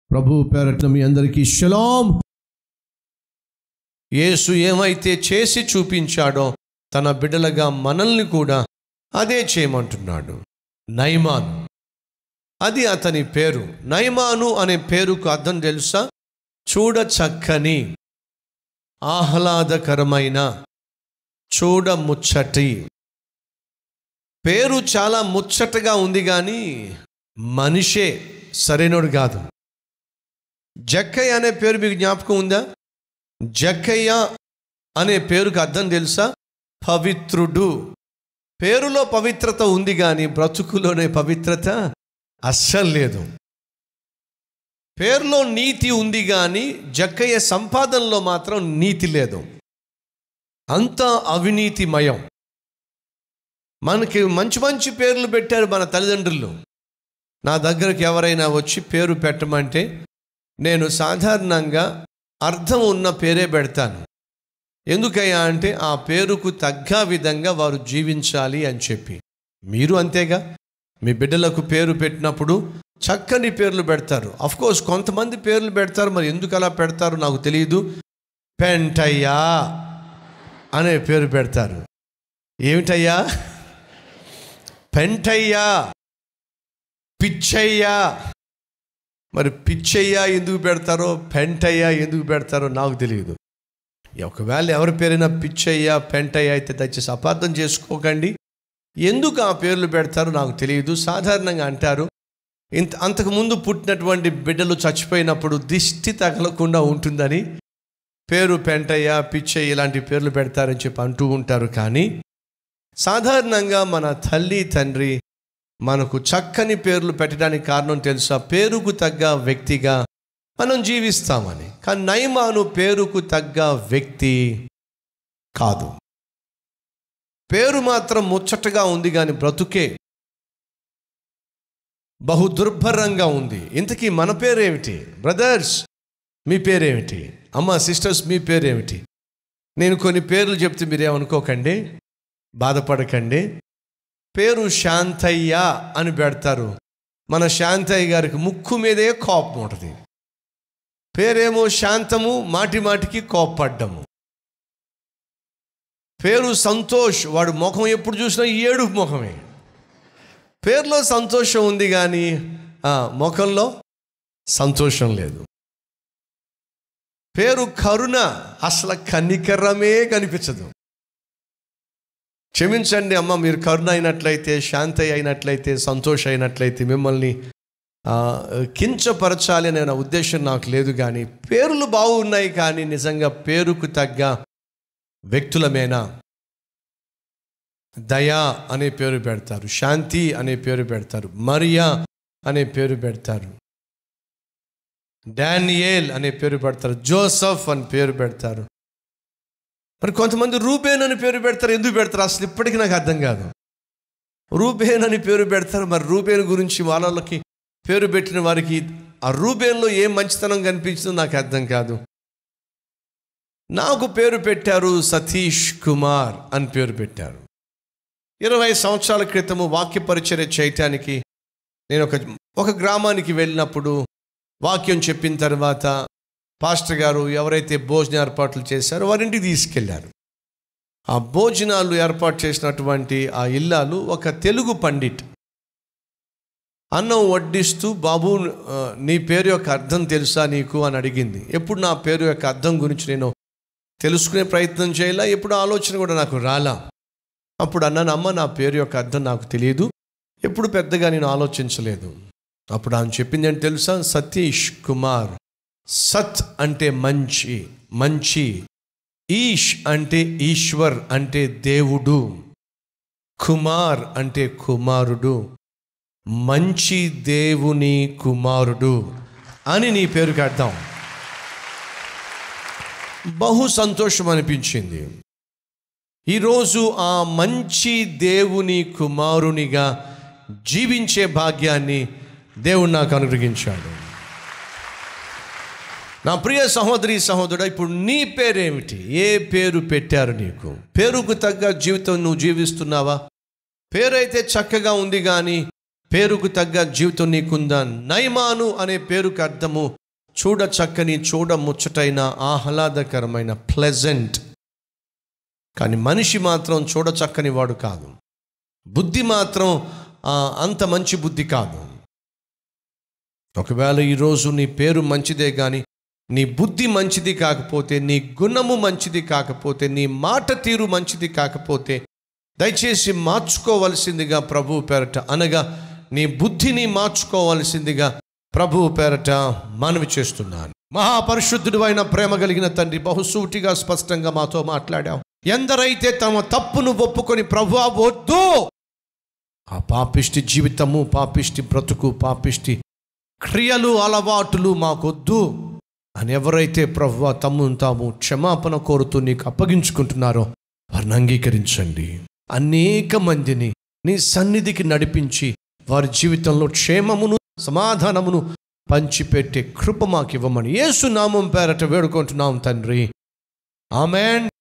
ప్రభు పేరట్ల మీ అందరికీ షలాం యేసు ఏమైతే చేసి చూపించాడో తన బిడ్డలుగా మనల్ని కూడా అదే చేయమంటున్నాడు నైమాను అది అతని పేరు నైమాను అనే పేరుకు అర్థం తెలుసా చూడ చక్కని ఆహ్లాదకరమైన చూడ ముచ్చటి పేరు చాలా ముచ్చటగా ఉంది కానీ మనిషే సరైనడు కాదు జక్కయ్య అనే పేరు మీకు జ్ఞాపకం ఉందా జక్కయ్య అనే పేరుకు అర్థం తెలుసా పవిత్రుడు పేరులో పవిత్రత ఉంది కానీ బ్రతుకులోనే పవిత్రత అస్సలు లేదు పేరులో నీతి ఉంది కానీ జక్కయ్య సంపాదనలో మాత్రం నీతి లేదు అంతా అవినీతిమయం మనకి మంచి మంచి పేర్లు పెట్టారు మన తల్లిదండ్రులు నా దగ్గరకు ఎవరైనా వచ్చి పేరు పెట్టమంటే నేను సాధారణంగా అర్థం ఉన్న పేరే పెడతాను ఎందుకయ్యా అంటే ఆ పేరుకు తగ్గ విధంగా వారు జీవించాలి అని చెప్పి మీరు అంతేగా మీ బిడ్డలకు పేరు పెట్టినప్పుడు చక్కని పేర్లు పెడతారు కోర్స్ కొంతమంది పేర్లు పెడతారు మరి ఎందుకు అలా పెడతారు నాకు తెలియదు పెంటయ్యా అనే పేరు పెడతారు ఏమిటయ్యా పెంటయ్యా పిచ్చయ్యా మరి పిచ్చయ్యా ఎందుకు పెడతారో పెంటయ్యా ఎందుకు పెడతారో నాకు తెలియదు ఒకవేళ ఎవరి పేరైనా పిచ్చయ్యా పెంటయ్య అయితే దయచేసి అపార్థం చేసుకోకండి ఎందుకు ఆ పేర్లు పెడతారో నాకు తెలియదు సాధారణంగా అంటారు ఇంత అంతకుముందు పుట్టినటువంటి బిడ్డలు చచ్చిపోయినప్పుడు దిష్టి తగలకుండా ఉంటుందని పేరు పెంటయ్య పిచ్చయ్య ఇలాంటి పేర్లు పెడతారని చెప్పి అంటూ ఉంటారు కానీ సాధారణంగా మన తల్లి తండ్రి మనకు చక్కని పేర్లు పెట్టడానికి కారణం తెలుసా పేరుకు తగ్గ వ్యక్తిగా మనం జీవిస్తామని కానీ నయమాను పేరుకు తగ్గ వ్యక్తి కాదు పేరు మాత్రం ముచ్చటగా ఉంది కానీ బ్రతుకే బహు దుర్భరంగా ఉంది ఇంతకీ మన పేరేమిటి బ్రదర్స్ మీ పేరేమిటి అమ్మ సిస్టర్స్ మీ పేరేమిటి నేను కొన్ని పేర్లు చెప్తే మీరేమనుకోకండి బాధపడకండి పేరు శాంతయ్య అని పెడతారు మన శాంతయ్య గారికి ముక్కు మీదే కోపం ఉంటుంది పేరేమో శాంతము మాటి మాటికి కోప్పడ్డము పేరు సంతోష్ వాడు ముఖం ఎప్పుడు చూసినా ఏడు ముఖమే పేరులో సంతోషం ఉంది కానీ ఆ, ముఖంలో సంతోషం లేదు పేరు కరుణ అసలు కనికరమే కనిపించదు క్షమించండి అమ్మ మీరు కరుణ అయినట్లయితే శాంతి అయినట్లయితే సంతోష అయినట్లయితే మిమ్మల్ని ఆ, కించపరచాలి అనే నా ఉద్దేశం నాకు లేదు కానీ పేర్లు బాగున్నాయి కానీ నిజంగా పేరుకు తగ్గ వ్యక్తులమేనా దయా అనే పేరు పెడతారు శాంతి అనే పేరు పెడతారు మరియా అనే పేరు పెడతారు డానియేల్ అనే పేరు పెడతారు జోసఫ్ అని పేరు పెడతారు మరి కొంతమంది రూబేన్ అని పేరు పెడతారు ఎందుకు పెడతారు అసలు ఇప్పటికీ నాకు అర్థం కాదు రూబేన్ అని పేరు పెడతారు మరి రూబేన్ గురించి వాళ్ళకి పేరు పెట్టిన వారికి ఆ రూబేన్లో ఏం మంచితనం కనిపించిందో నాకు అర్థం కాదు నాకు పేరు పెట్టారు సతీష్ కుమార్ అని పేరు పెట్టారు ఇరవై సంవత్సరాల క్రితము వాక్య పరిచర్య చేయటానికి నేను ఒక ఒక గ్రామానికి వెళ్ళినప్పుడు వాక్యం చెప్పిన తర్వాత పాస్టర్ గారు ఎవరైతే భోజన ఏర్పాట్లు చేశారో వారింటికి తీసుకెళ్లారు ఆ భోజనాలు ఏర్పాటు చేసినటువంటి ఆ ఇల్లాలు ఒక తెలుగు పండిట్ అన్నం వడ్డిస్తూ బాబు ఆ, నీ పేరు యొక్క అర్థం తెలుసా నీకు అని అడిగింది ఎప్పుడు నా పేరు యొక్క అర్థం గురించి నేను తెలుసుకునే ప్రయత్నం చేయాలా ఎప్పుడు ఆలోచన కూడా నాకు రాలా అప్పుడు అన్నాను అమ్మ నా పేరు యొక్క అర్థం నాకు తెలియదు ఎప్పుడు పెద్దగా నేను ఆలోచించలేదు అప్పుడు ఆమె చెప్పింది ఏంటి తెలుసా సతీష్ కుమార్ సత్ అంటే మంచి మంచి ఈష్ అంటే ఈశ్వర్ అంటే దేవుడు కుమార్ అంటే కుమారుడు మంచి దేవుని కుమారుడు అని నీ పేరుకి అర్థం బహు సంతోషం అనిపించింది ఈరోజు ఆ మంచి దేవుని కుమారునిగా జీవించే భాగ్యాన్ని దేవుడు నాకు అనుగ్రహించాడు నా ప్రియ సహోదరి సహోదరుడు ఇప్పుడు నీ పేరేమిటి ఏ పేరు పెట్టారు నీకు పేరుకు తగ్గ జీవితం నువ్వు జీవిస్తున్నావా పేరైతే చక్కగా ఉంది కానీ పేరుకు తగ్గ జీవితం నీకుందా నైమాను అనే పేరుకు అర్థము చూడ చక్కని చూడ ముచ్చటైన ఆహ్లాదకరమైన ప్లెజెంట్ కానీ మనిషి మాత్రం చూడ చక్కని వాడు కాదు బుద్ధి మాత్రం ఆ, అంత మంచి బుద్ధి కాదు ఒకవేళ ఈరోజు నీ పేరు మంచిదే కానీ నీ బుద్ధి మంచిది కాకపోతే నీ గుణము మంచిది కాకపోతే నీ మాట తీరు మంచిది కాకపోతే దయచేసి మార్చుకోవలసిందిగా ప్రభువు పేరట అనగా నీ బుద్ధిని మార్చుకోవలసిందిగా ప్రభువు పేరట మనవి చేస్తున్నాను మహాపరిశుద్ధుడు అయిన ప్రేమ కలిగిన తండ్రి బహుసూటిగా స్పష్టంగా మాతో మాట్లాడావు ఎందరైతే తమ తప్పును ఒప్పుకొని ప్రభువా వద్దు ఆ పాపిష్టి జీవితము పాపిష్టి బ్రతుకు పాపిష్టి క్రియలు అలవాటులు మాకొద్దు అని ఎవరైతే ప్రభువ తమ్మును తాము క్షమాపణ కోరుతూ నీకు అప్పగించుకుంటున్నారో వారిని అంగీకరించండి అనేక మందిని నీ సన్నిధికి నడిపించి వారి జీవితంలో క్షేమమును సమాధానమును పంచిపెట్టే కృప మాకు ఇవ్వమని యేసు నామం పేరట వేడుకుంటున్నాం తండ్రి ఆమెన్